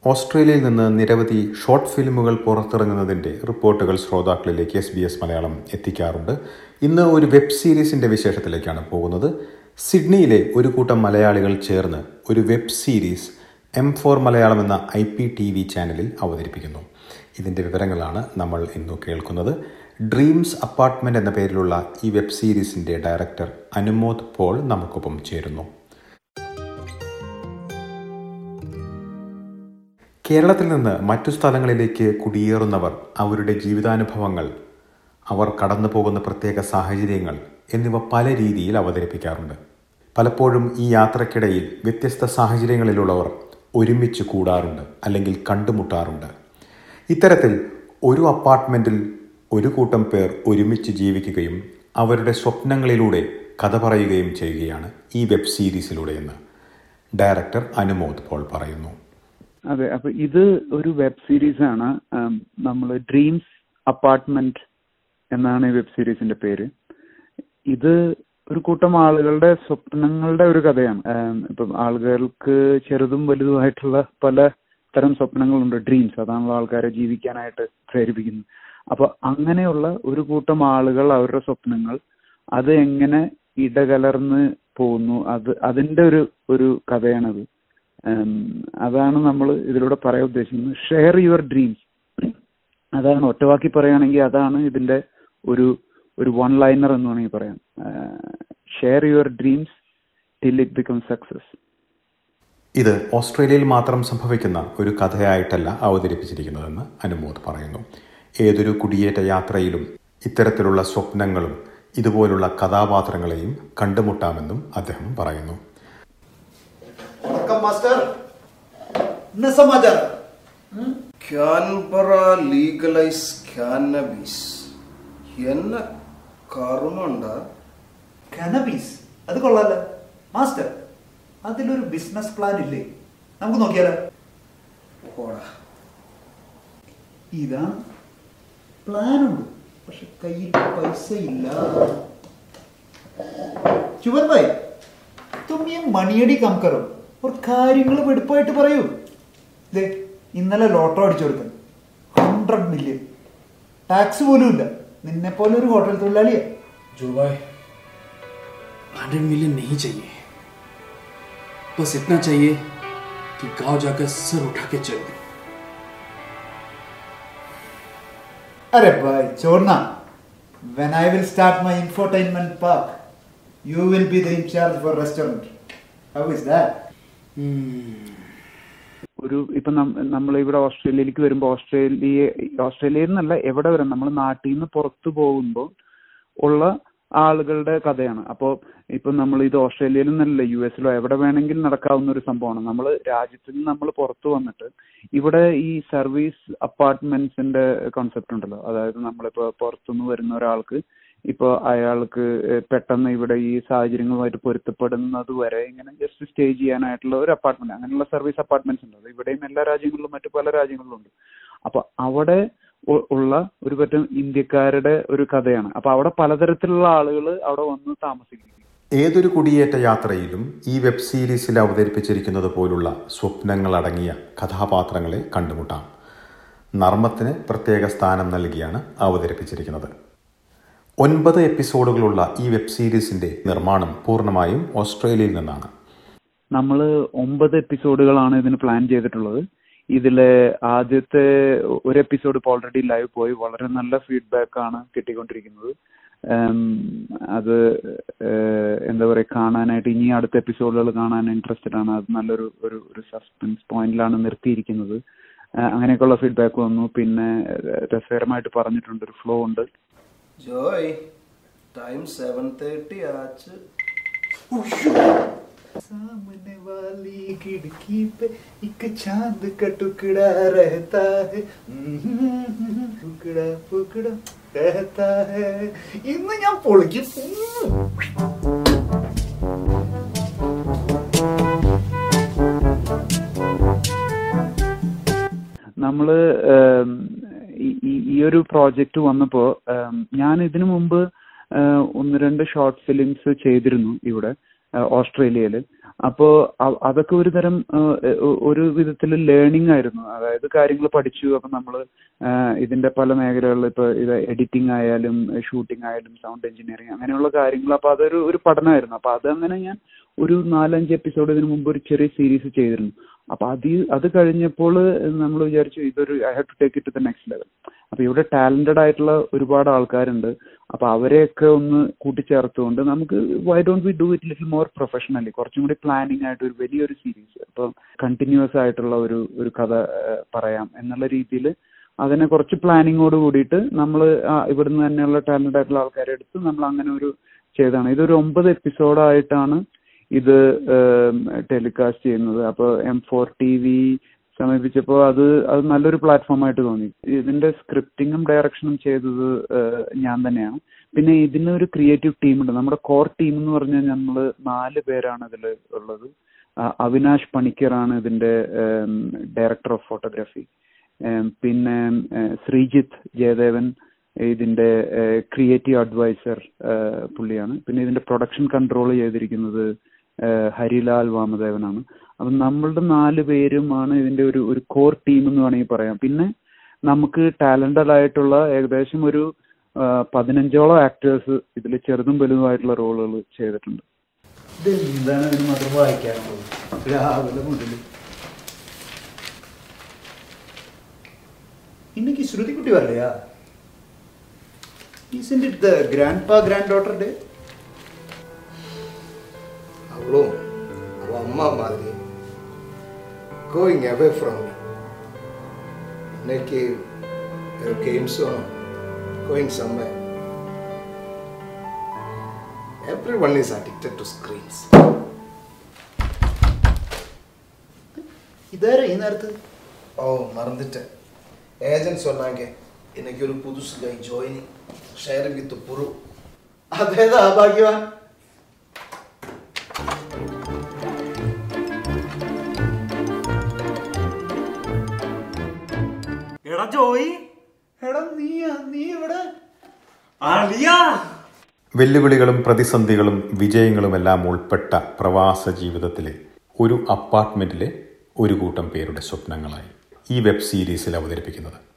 ഓസ്ട്രേലിയയിൽ നിന്ന് നിരവധി ഷോർട്ട് ഫിലിമുകൾ പുറത്തിറങ്ങുന്നതിൻ്റെ റിപ്പോർട്ടുകൾ ശ്രോതാക്കളിലേക്ക് എസ് ബി എസ് മലയാളം എത്തിക്കാറുണ്ട് ഇന്ന് ഒരു വെബ് സീരീസിൻ്റെ വിശേഷത്തിലേക്കാണ് പോകുന്നത് സിഡ്നിയിലെ ഒരു കൂട്ടം മലയാളികൾ ചേർന്ന് ഒരു web series M four Malayalam എന്ന ഐ പി ടി വി ചാനലിൽ അവതരിപ്പിക്കുന്നു ഇതിൻ്റെ വിവരങ്ങളാണ് നമ്മൾ ഇന്ന് കേൾക്കുന്നത് ഡ്രീംസ് അപ്പാർട്ട്മെൻറ്റ് എന്ന പേരിലുള്ള ഈ വെബ് സീരീസിൻ്റെ ഡയറക്ടർ അനുമോദ് പോൾ നമുക്കൊപ്പം ചേരുന്നു കേരളത്തിൽ നിന്ന് മറ്റു സ്ഥലങ്ങളിലേക്ക് കുടിയേറുന്നവർ അവരുടെ ജീവിതാനുഭവങ്ങൾ അവർ കടന്നു പോകുന്ന പ്രത്യേക സാഹചര്യങ്ങൾ എന്നിവ പല രീതിയിൽ അവതരിപ്പിക്കാറുണ്ട് പലപ്പോഴും ഈ യാത്രക്കിടയിൽ വ്യത്യസ്ത സാഹചര്യങ്ങളിലുള്ളവർ ഒരുമിച്ച് കൂടാറുണ്ട് അല്ലെങ്കിൽ കണ്ടുമുട്ടാറുണ്ട് ഇത്തരത്തിൽ ഒരു അപ്പാർട്ട്മെൻറ്റിൽ ഒരു കൂട്ടം പേർ ഒരുമിച്ച് ജീവിക്കുകയും അവരുടെ സ്വപ്നങ്ങളിലൂടെ കഥ പറയുകയും ചെയ്യുകയാണ് ഈ വെബ് സീരീസിലൂടെയെന്ന് ഡയറക്ടർ അനുമോദ് പോൾ പറയുന്നു അതെ അപ്പൊ ഇത് ഒരു വെബ് സീരീസ് ആണ് നമ്മൾ ഡ്രീംസ് അപ്പാർട്ട്മെന്റ് എന്നാണ് ഈ വെബ് സീരീസിന്റെ പേര് ഇത് ഒരു കൂട്ടം ആളുകളുടെ സ്വപ്നങ്ങളുടെ ഒരു കഥയാണ് ഇപ്പം ആളുകൾക്ക് ചെറുതും വലുതുമായിട്ടുള്ള പല തരം സ്വപ്നങ്ങളുണ്ട് ഡ്രീംസ് അതാണല്ലോ ആൾക്കാരെ ജീവിക്കാനായിട്ട് പ്രേരിപ്പിക്കുന്നത് അപ്പൊ അങ്ങനെയുള്ള ഒരു കൂട്ടം ആളുകൾ അവരുടെ സ്വപ്നങ്ങൾ അത് എങ്ങനെ ഇടകലർന്ന് പോകുന്നു അത് അതിന്റെ ഒരു ഒരു കഥയാണത് അതാണ് നമ്മൾ ഇതിലൂടെ പറയാൻ ഉദ്ദേശിക്കുന്നത് ഷെയർ യുവർ ഡ്രീംസ് അതാണ് ഒറ്റവാക്കി പറയുകയാണെങ്കിൽ അതാണ് ഇതിന്റെ ഒരു ഒരു വൺ ലൈനർ എന്ന് വേണമെങ്കിൽ പറയാം share your dreams till it become success ഇത് ഓസ്ട്രേലിയയിൽ മാത്രം സംഭവിക്കുന്ന ഒരു കഥയായിട്ടല്ല അവതരിപ്പിച്ചിരിക്കുന്നതെന്ന് അനുമോദ് പറയുന്നു ഏതൊരു കുടിയേറ്റ യാത്രയിലും ഇത്തരത്തിലുള്ള സ്വപ്നങ്ങളും ഇതുപോലുള്ള കഥാപാത്രങ്ങളെയും കണ്ടുമുട്ടാമെന്നും അദ്ദേഹം പറയുന്നു വണക്കം മാസ്റ്റർ என்ன சமாச்சாரம் ക്യാൻബറ ലീഗലൈസ് ക്യാനബീസ് എന്ന കറുമുണ്ട കനബീസ് അത് കൊള്ളാലോ മാസ്റ്റർ അതിലൊരു ബിസിനസ് പ്ലാൻ ഇല്ലേ നമുക്ക് നോക്കിയാലോ പോടാ ഇതാണ് പ്ലാൻ ഉണ്ട് പക്ഷെ കയ്യിൽ പൈസ ഇല്ല ചുവൻ ഭായ് തും ഈ മണിയടി കം കറോ ഒരു കാര്യങ്ങൾ വെടുപ്പായിട്ട് പറയൂ ദേ ഇന്നലെ ലോട്ടോ അടിച്ചു കൊടുക്കാൻ ഹൺഡ്രഡ് മില്യൺ ടാക്സ് പോലും ഇല്ല നിന്നെ പോലെ ഒരു ഹോട്ടൽ തൊഴിലാളിയാ जो भाई हंड्रेड मिलियन नहीं चाहिए बस इतना चाहिए कि गांव जाकर सर उठा के चल दूं अरे भाई छोड़ना when I will start my infotainment park, you will be the in charge for restaurant. How is that? ഒരു ഇപ്പൊ നമ്മൾ ഇവിടെ ഓസ്ട്രേലിയയിലേക്ക് വരുമ്പോൾ ഓസ്ട്രേലിയ ഓസ്ട്രേലിയയിൽ നിന്നല്ല എവിടെ വരെ നമ്മൾ നാട്ടിൽ നിന്ന് പുറത്തു പോകുമ്പോൾ ഉള്ള ആളുകളുടെ കഥയാണ് അപ്പോൾ ഇപ്പൊ നമ്മൾ ഇത് ഓസ്ട്രേലിയയിൽ നിന്നല്ല യു എസിലോ എവിടെ വേണമെങ്കിലും നടക്കാവുന്ന ഒരു സംഭവമാണ് നമ്മൾ രാജ്യത്ത് നിന്ന് നമ്മൾ പുറത്തു വന്നിട്ട് ഇവിടെ ഈ സർവീസ് അപ്പാർട്ട്മെന്റ്സിന്റെ കോൺസെപ്റ്റ് ഉണ്ടല്ലോ അതായത് നമ്മളിപ്പോ പുറത്തുനിന്ന് വരുന്ന ഒരാൾക്ക് ഇപ്പൊ അയാൾക്ക് പെട്ടെന്ന് ഇവിടെ ഈ സാഹചര്യങ്ങളുമായിട്ട് പൊരുത്തപ്പെടുന്നത് വരെ ഇങ്ങനെ ജസ്റ്റ് സ്റ്റേ ചെയ്യാനായിട്ടുള്ള ഒരു അപ്പാർട്ട്മെന്റ് അങ്ങനെയുള്ള സർവീസ് അപ്പാർട്ട്മെന്റ്സ് ഉണ്ട് അത് ഇവിടെയും എല്ലാ രാജ്യങ്ങളിലും മറ്റു പല രാജ്യങ്ങളിലും ഉണ്ട് അപ്പൊ അവിടെ ഉള്ള ഒരു പറ്റം ഇന്ത്യക്കാരുടെ ഒരു കഥയാണ് അപ്പൊ അവിടെ പലതരത്തിലുള്ള ആളുകൾ അവിടെ വന്ന് താമസിക്കും ഏതൊരു കുടിയേറ്റ യാത്രയിലും ഈ വെബ് സീരീസിൽ അവതരിപ്പിച്ചിരിക്കുന്നത് പോലുള്ള സ്വപ്നങ്ങളടങ്ങിയ കഥാപാത്രങ്ങളെ കണ്ടുമുട്ടാം നർമ്മത്തിന് പ്രത്യേക സ്ഥാനം നൽകിയാണ് അവതരിപ്പിച്ചിരിക്കുന്നത് ഒൻപത് എപ്പിസോഡുകളുള്ള ഈ വെബ് സീരീസിന്റെ നിർമ്മാണം പൂർണ്ണമായും ഓസ്ട്രേലിയയിൽ നിന്നാണ് നമ്മൾ ഒമ്പത് എപ്പിസോഡുകളാണ് ഇതിന് പ്ലാൻ ചെയ്തിട്ടുള്ളത് ഇതിലെ ആദ്യത്തെ ഒരു എപ്പിസോഡ് ഇപ്പോൾ ഓൾറെഡി ലൈവ് പോയി വളരെ നല്ല ഫീഡ്ബാക്ക് ആണ് കിട്ടിക്കൊണ്ടിരിക്കുന്നത് അത് എന്താ പറയുക കാണാനായിട്ട് ഇനി അടുത്ത എപ്പിസോഡുകൾ കാണാൻ ഇൻട്രസ്റ്റഡ് ആണ് അത് നല്ലൊരു ഒരു ഒരു സസ്പെൻസ് പോയിന്റിലാണ് നിർത്തിയിരിക്കുന്നത് അങ്ങനെയൊക്കെയുള്ള ഫീഡ്ബാക്ക് വന്നു പിന്നെ രസകരമായിട്ട് പറഞ്ഞിട്ടുണ്ട് ഒരു ഫ്ലോ ഉണ്ട് ജോയ് ടൈം സെവൻ തേർട്ടി ആച്ച് सामने वाली खिड़की पे एक चांद का टुकड़ा रहता है टुकड़ा टुकड़ा रहता है ഇന്ന് ഞാൻ പൊളിക്കും നമ്മള് ഈ ഒരു പ്രോജക്റ്റ് വന്നപ്പോ ഞാൻ ഇതിനു മുമ്പ് ഒന്ന് രണ്ട് ഷോർട്ട് ഫിലിംസ് ചെയ്തിരുന്നു ഇവിടെ ഓസ്ട്രേലിയയിൽ അപ്പോ അ- അതൊക്കെ ഒരു തരം ആ, ഒ- ഒരു വിധത്തിൽ ലേണിംഗ് ആയിരുന്നു അതായത് കാര്യങ്ങൾ പഠിച്ചു അപ്പൊ നമ്മള് ആ, ഇതിന്റെ പല മേഖലകളിൽ ഇപ്പൊ ഇത് എഡിറ്റിംഗ് ആയാലും ഷൂട്ടിംഗ് ആയാലും സൗണ്ട് എഞ്ചിനീയറിംഗ് അങ്ങനെയുള്ള കാര്യങ്ങൾ അപ്പൊ അതൊരു ഒരു പഠനമായിരുന്നു അപ്പൊ അതങ്ങനെ ഞാൻ ഒരു നാലഞ്ച് എപ്പിസോഡ് ഇതിനു മുമ്പ് ഒരു ചെറിയ സീരീസ് ചെയ്തിരുന്നു അപ്പൊ അത് ഈ- അത് കഴിഞ്ഞപ്പോൾ നമ്മൾ വിചാരിച്ചു ഇതൊരു I have to take it to the next level അപ്പൊ ഇവിടെ ടാലന്റഡ് ആയിട്ടുള്ള ഒരുപാട് ആൾക്കാരുണ്ട് അപ്പൊ അവരെയൊക്കെ ഒന്ന് കൂട്ടിച്ചേർത്തുകൊണ്ട് നമുക്ക് why don't we do it little more professionally കുറച്ചും കൂടി പ്ലാനിങ് ആയിട്ട് ഒരു വലിയൊരു സീരീസ് അപ്പൊ കണ്ടിന്യൂസ് ആയിട്ടുള്ള ഒരു ഒരു കഥ ആ, പറയാം എന്നുള്ള രീതിയിൽ അതിനെ കുറച്ച് പ്ലാനിങ്ങോട് കൂടിയിട്ട് നമ്മൾ ഇവിടുന്ന് തന്നെയുള്ള ടാലന്റഡ് ആയിട്ടുള്ള ആൾക്കാരെ എടുത്ത് നമ്മൾ അങ്ങനെ ഒരു ചെയ്തതാണ് ഇതൊരു ഒമ്പത് എപ്പിസോഡായിട്ടാണ് ഇത് ടെലികാസ്റ്റ് ചെയ്യുന്നത് അപ്പോൾ എം ഫോർ ടി വി സമീപിച്ചപ്പോൾ അത് അത് നല്ലൊരു പ്ലാറ്റ്ഫോം ആയിട്ട് തോന്നി ഇതിന്റെ സ്ക്രിപ്റ്റിങ്ങും ഡയറക്ഷനും ചെയ്തത് ഏഹ്, ഞാൻ തന്നെയാണ് പിന്നെ ഇതിനൊരു ക്രിയേറ്റീവ് ടീമുണ്ട് നമ്മുടെ കോർ ടീം എന്ന് പറഞ്ഞാൽ നമ്മൾ നാല് പേരാണ് ഇതിൽ ഉള്ളത് ആ, അവിനാഷ് പണിക്കറാണ് ഇതിന്റെ ഡയറക്ടർ ഓഫ് ഫോട്ടോഗ്രാഫി പിന്നെ ഏഹ്, ശ്രീജിത്ത് ജയദേവൻ ഇതിന്റെ ക്രിയേറ്റീവ് അഡ്വൈസർ പുള്ളിയാണ് പിന്നെ ഇതിന്റെ പ്രൊഡക്ഷൻ കൺട്രോൾ ചെയ്തിരിക്കുന്നത് ഏഹ്, ഹരിലാൽ വാമദേവനാണ് അപ്പം നമ്മളുടെ നാല് പേരുമാണ് ഇതിന്റെ ഒരു ഒരു കോർ ടീം എന്ന് വേണമെങ്കിൽ പറയാം പിന്നെ നമുക്ക് ടാലന്റഡ് ആയിട്ടുള്ള ഏകദേശം ഒരു ആ, പതിനഞ്ചോളം ആക്ടേഴ്സ് ഇതിൽ ചെറുതും വലുതുമായിട്ടുള്ള റോളുകൾ ചെയ്തിട്ടുണ്ട് ഇത് എന്താണ് ഇതിന് മാത്രം വായിക്കാനുള്ളത് രാവിലെ മുതൽ இன்னைக்கு ஸ்ருதிக்குட்டி வரலையா isn't it the grandpa granddaughter day அவளும் அவ அம்மா மாதிரி கோயிங் அவே ஃப்ரம் மீ இன்னைக்கு கேம்ஸும் going summer everyone is addicted to screens ഇതാരാ ഈ നേരത്ത് ஓ மறந்துட்டேன் ஏஜென்ட் சொன்னாங்க இன்னைக்கு ஒரு புதுசு கை ஜாயினிங் ஷேரிங் வித் புரு അതേതാ ഭാഗ്യവാൻ എടാ ജോയി എടാ നീ നീ ഇവിടെ അളിയാ വെല്ലുവിളികളും പ്രതിസന്ധികളും വിജയങ്ങളുമെല്ലാം ഉൾപ്പെട്ട പ്രവാസ ജീവിതത്തിലെ ഒരു അപ്പാർട്ട്മെന്റിലെ ഒരു കൂട്ടം പേരുടെ സ്വപ്നങ്ങളായി ഈ വെബ് സീരീസിൽ അവതരിപ്പിക്കുന്നത്